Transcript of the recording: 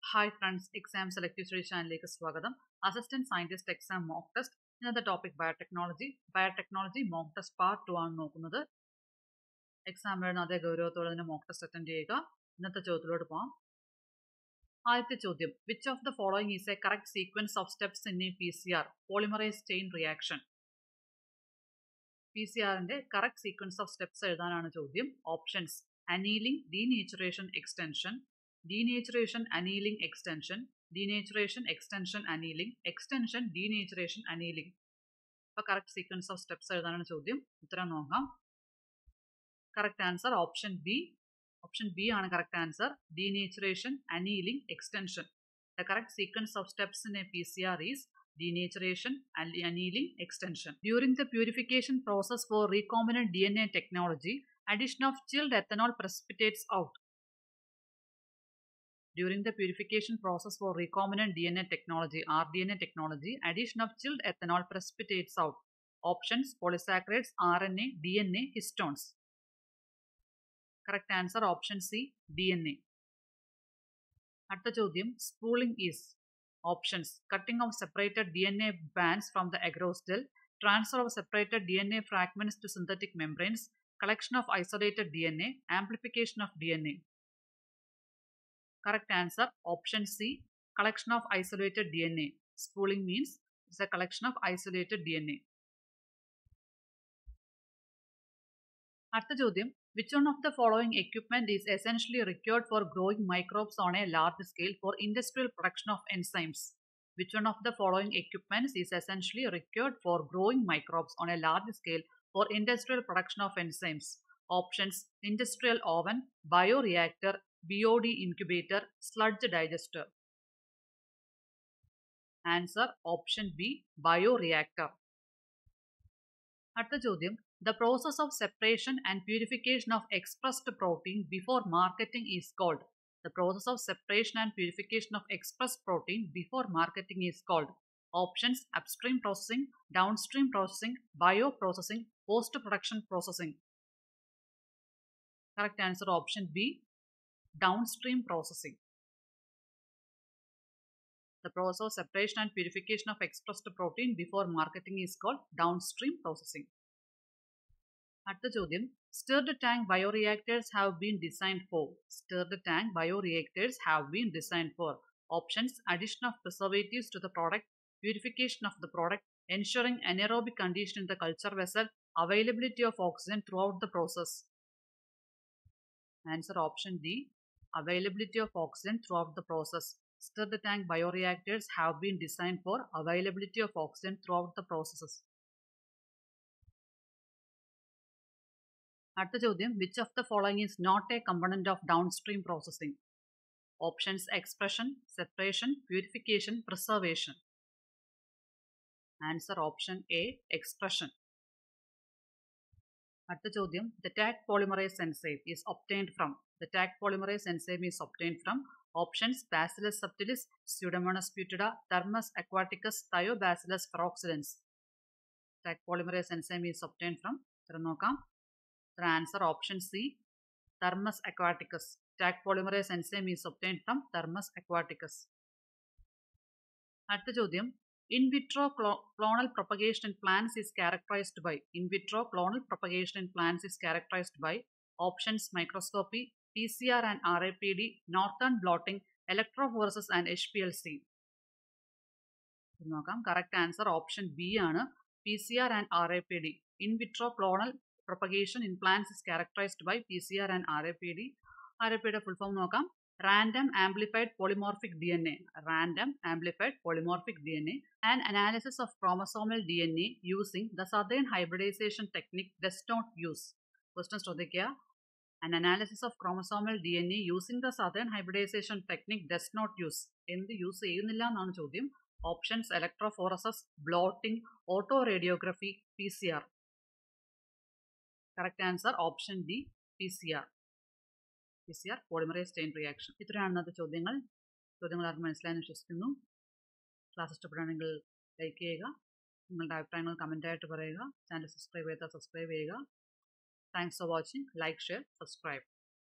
Hi friends exam selective study ചാനലിലേക്ക് സ്വാഗതം assistant scientist exam mock test ഇന്നത്തെ topic biotechnology biotechnology mock test part two ആണ് നോക്കുന്നത് exam എഴുതുന്ന അതേ ഗൗരവത്തോടെ തന്നെ മോക്ക് ടെസ്റ്റ് അറ്റൻഡ് ചെയ്യുക ഇന്നത്തെ ചോദ്യത്തിലോട്ട് പോകാം ആദ്യത്തെ ചോദ്യം which of the following is a correct sequence of steps in a P C R polymerase chain reaction P C ആറിന്റെ കറക്റ്റ് സീക്വൻസ് ഓഫ് സ്റ്റെപ്സ് എഴുതാനാണ് ചോദ്യം options annealing denaturation extension denaturation annealing extension denaturation extension annealing extension denaturation annealing അപ്പോൾ correct sequence of steps എഴുതാനാണ് ചോദ്യം ഉത്തരം നോക്കാം correct answer option B option B ആണ് correct answer denaturation annealing extension the correct sequence of steps in a PCR is denaturation and annealing extension during the purification process for recombinant DNA technology addition of chilled ethanol precipitates out during the purification process for recombinant DNA technology, rDNA technology, addition of chilled ethanol precipitates out. Options polysaccharides, RNA, DNA, histones. Correct answer option C, DNA. അടുത്ത ചോദ്യം spooling is options cutting of separated D N A bands from the agarose gel transfer of separated D N A fragments to synthetic membranes collection of isolated D N A amplification of D N A Correct answer option C collection of isolated DNA. Spooling means it's a collection of isolated DNA. അടുത്ത ചോദ്യം which one of the following equipment is essentially required for growing microbes on a large scale for industrial production of enzymes which one of the following equipments is essentially required for growing microbes on a large scale for industrial production of enzymes options industrial oven bioreactor BOD incubator, sludge digester. Answer option B, bioreactor. അടുത്ത ചോദ്യം The process of separation and purification of expressed protein before marketing is called. The process of separation and purification of expressed protein before marketing is called. Options upstream processing, downstream processing, bioprocessing, post-production processing. Correct answer option B, downstream processing. The process of separation and purification of expressed protein before marketing is called downstream processing. അടുത്ത ചോദ്യം stirred tank bioreactors have been designed for stirred tank bioreactors have been designed for options addition of preservatives to the product purification of the product ensuring anaerobic condition in the culture vessel availability of oxygen throughout the process answer option D availability of oxygen throughout the process. Stirred tank bioreactors have been designed for availability of oxygen throughout the processes. അടുത്ത ചോദ്യം which of the following is not a component of downstream processing options expression separation purification preservation answer option A expression അടുത്ത ചോദ്യം the Taq polymerase enzyme is obtained from The Taq polymerase enzyme is obtained from options Bacillus subtilis, Pseudomonas putida, Thermus aquaticus, Thiobacillus peroxidans. Taq polymerase enzyme is obtained from നോക്കാം The answer option C, Thermus aquaticus. Taq polymerase enzyme is obtained from Thermus aquaticus. അടുത്ത ചോദ്യം in vitro clonal propagation in plants is characterized by in vitro clonal propagation in plants is characterized by options microscopy PCR and RAPD, Northern blotting, electrophoresis and HPLC. നോക്കാം correct answer option B ആണ് P C R and R A P D in vitro clonal propagation in plants is characterised by P C R and R A P D R A പിയുടെ full form നോക്കാം random amplified polymorphic D N A random amplified polymorphic D N A and analysis of chromosomal D N A using the southern hybridisation technique does not use question ശ്രദ്ധിക്കുക An analysis of chromosomal DNA using the southern hybridization technique does not use. എന്ത് use ചെയ്യുന്നില്ല എന്നാണ് ചോദ്യം options electrophoresis blotting autoradiography P C R correct answer option D P C R P C R polymerase chain reaction ഇത്രയാണ് ഇന്നത്തെ ചോദ്യങ്ങൾ ചോദ്യങ്ങൾ ആർക്കും മനസ്സിലായെന്ന് വിശ്വസിക്കുന്നു ക്ലാസ് ഇഷ്ടപ്പെടുകയാണെങ്കിൽ ലൈക്ക് ചെയ്യുക നിങ്ങളുടെ അഭിപ്രായങ്ങൾ കമൻ്റായിട്ട് പറയുക ചാനൽ സബ്സ്ക്രൈബ് ചെയ്താൽ സബ്സ്ക്രൈബ് ചെയ്യുക Thanks for watching. Like, share, subscribe.